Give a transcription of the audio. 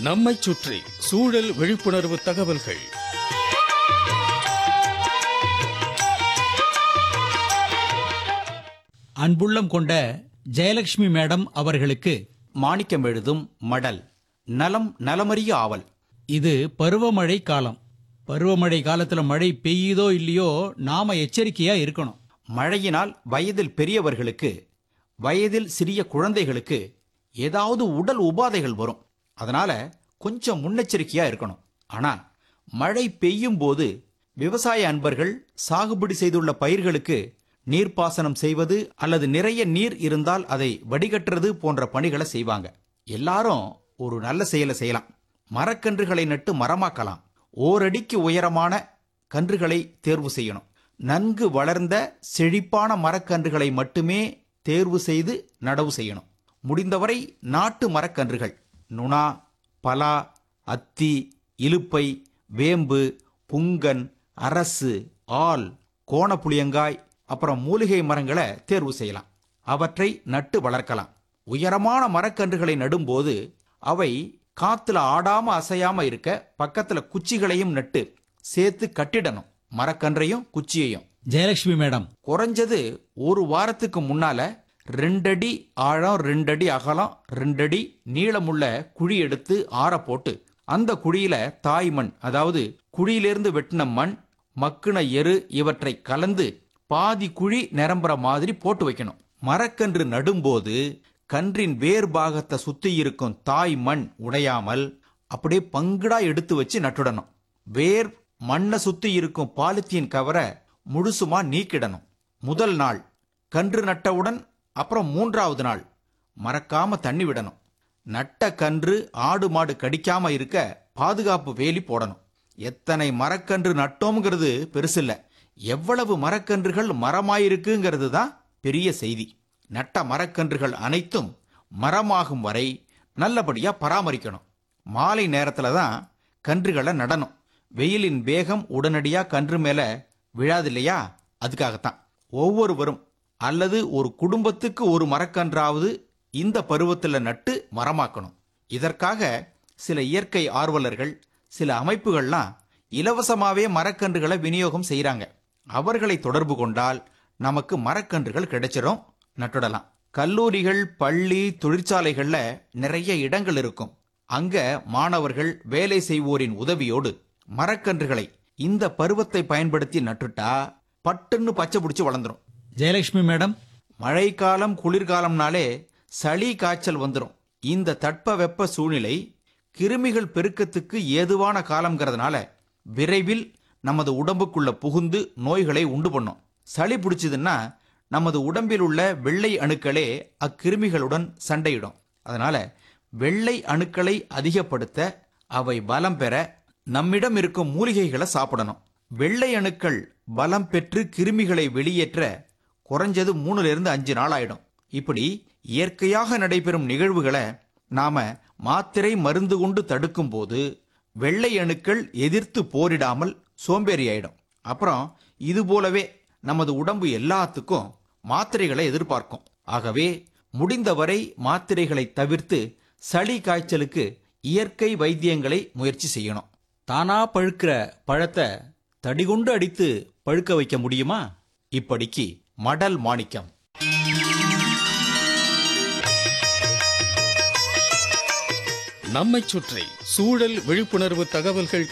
நம்மைச் சுற்றி சூழல் விழிப்புணர்வு தகவல்கள் அன்புள்ளம் கொண்ட ஜெயலட்சுமி மேடம் அவர்களுக்கு மாணிக்கம் எழுதும் மடல் நலம் நலமறிய ஆவல் இது பருவமழை காலம் பருவமழை காலத்துல மழை பெய்யுதோ இல்லையோ நாம எச்சரிக்கையா இருக்கணும் மழையினால் வயதில் பெரியவர்களுக்கு வயதில் சிறிய குழந்தைகளுக்கு ஏதாவது உடல் உபாதைகள் வரும் அதனால கொஞ்சம் முன்னெச்சரிக்கையா இருக்கணும் ஆனா மழை பெய்யும் போது விவசாய அன்பர்கள் சாகுபடி செய்துள்ள பயிர்களுக்கு நீர்ப்பாசனம் செய்வது அல்லது நிறைய நீர் இருந்தால் அதை வடிகட்டுறது போன்ற பணிகளை செய்வாங்க எல்லாரும் ஒரு நல்ல செயலை செய்யலாம் மரக்கன்றுகளை நட்டு மரமாக்கலாம் ஓரடிக்கு உயரமான கன்றுகளை தேர்வு செய்யணும் நன்கு வளர்ந்த செழிப்பான மரக்கன்றுகளை மட்டுமே தேர்வு செய்து நடவு செய்யணும் முடிந்தவரை நாட்டு மரக்கன்றுகள் நுணா பலா அத்தி இலுப்பை வேம்பு புங்கன் அரசு ஆல் கோணப்புளியங்காய் அப்புறம் மூலிகை மரங்களை தேர்வு செய்யலாம் அவற்றை நட்டு வளர்க்கலாம் உயரமான மரக்கன்றுகளை நடும்போது அவை காத்துல ஆடாம அசையாம இருக்க பக்கத்துல குச்சிகளையும் நட்டு சேர்த்து கட்டிடணும் மரக்கன்றையும் குச்சியையும் ஜெயலட்சுமி மேடம் குறைஞ்சது ஒரு வாரத்துக்கு முன்னால ரெண்டடி ஆழம் ரெண்டடி அகலம் ரெண்டடி நீளமுள்ள குழி எடுத்து ஆற போட்டு அந்த குழியில தாய் மண் அதாவது குழியிலிருந்து வெட்டின மண் மக்குன எரு இவற்றை கலந்து பாதி குழி நிரம்புற மாதிரி போட்டு வைக்கணும் மரக்கன்று நடும்போது கன்றின் வேர் பாகத்தை சுத்தி இருக்கும் தாய் மண் உடையாமல் அப்படியே பங்குடா எடுத்து வச்சு நட்டுடணும் வேர் மண்ணை சுத்தி இருக்கும் பாலித்தீன் கவரை முழுசுமா நீக்கிடணும் முதல் நாள் கன்று நட்டவுடன் அப்புறம் மூன்றாவது நாள் மறக்காம தண்ணி விடணும் நட்ட கன்று ஆடு மாடு கடிக்காம இருக்க பாதுகாப்பு வேலி போடணும் எத்தனை மரக்கன்று நட்டோம்ங்கிறது பெருசில்ல எவ்வளவு மரக்கன்றுகள் மரமாயிருக்குங்கிறது தான் பெரிய செய்தி நட்ட மரக்கன்றுகள் அனைத்தும் மரமாகும் வரை நல்லபடியா பராமரிக்கணும் மாலை நேரத்துல தான் கன்றுகளை நடணும் வெயிலின் வேகம் உடனடியா கன்று மேல விழாது இல்லையா அதுக்காகத்தான் ஒவ்வொருவரும் அல்லது ஒரு குடும்பத்துக்கு ஒரு மரக்கன்றாவது இந்த பருவத்துல நட்டு மரமாக்கணும் இதற்காக சில இயற்கை ஆர்வலர்கள் சில அமைப்புகள்லாம் இலவசமாவே மரக்கன்றுகளை விநியோகம் செய்றாங்க அவர்களை தொடர்பு கொண்டால் நமக்கு மரக்கன்றுகள் கிடைச்சிரும் நட்டுடலாம் கல்லூரிகள் பள்ளி தொழிற்சாலைகள்ல நிறைய இடங்கள் இருக்கும் அங்க மாணவர்கள் வேலை செய்வோரின் உதவியோடு மரக்கன்றுகளை இந்த பருவத்தை பயன்படுத்தி நட்டுட்டா பட்டுன்னு பச்சை பிடிச்சு வளர்ந்துரும் ஜெயலட்சுமி மேடம் மழைக்காலம் குளிர்காலம்னாலே சளி காய்ச்சல் வந்துடும் இந்த தட்பவெப்ப சூழ்நிலை கிருமிகள் பெருக்கத்துக்கு ஏதுவான காலம்ங்கிறதுனால விரைவில் நமது உடம்புக்குள்ள புகுந்து நோய்களை உண்டு பண்ணும் சளி பிடிச்சதுன்னா நமது உடம்பில் உள்ள வெள்ளை அணுக்களே அக்கிருமிகளுடன் சண்டையிடும் அதனால வெள்ளை அணுக்களை அதிகப்படுத்த அவை பலம் பெற நம்மிடம் இருக்கும் மூலிகைகளை சாப்பிடணும் வெள்ளை அணுக்கள் பலம் பெற்று கிருமிகளை வெளியேற்ற குறைஞ்சது மூணுல இருந்து அஞ்சு நாள் ஆயிடும் இப்படி இயற்கையாக நடைபெறும் நிகழ்வுகளை நாம மாத்திரை மருந்து கொண்டு தடுக்கும் போது வெள்ளை அணுக்கள் எதிர்த்து போரிடாமல் சோம்பேறி ஆயிடும் அப்புறம் இது போலவே நமது உடம்பு எல்லாத்துக்கும் மாத்திரைகளை எதிர்பார்க்கும் ஆகவே முடிந்தவரை மாத்திரைகளை தவிர்த்து சளி காய்ச்சலுக்கு இயற்கை வைத்தியங்களை முயற்சி செய்யணும் தானா பழுக்கிற பழத்தை தடிகுண்டு அடித்து பழுக்க வைக்க முடியுமா இப்படிக்கு மடல் மாணிக்கம் நம்மைச் சுற்றி சூழல் விழிப்புணர்வு தகவல்கள்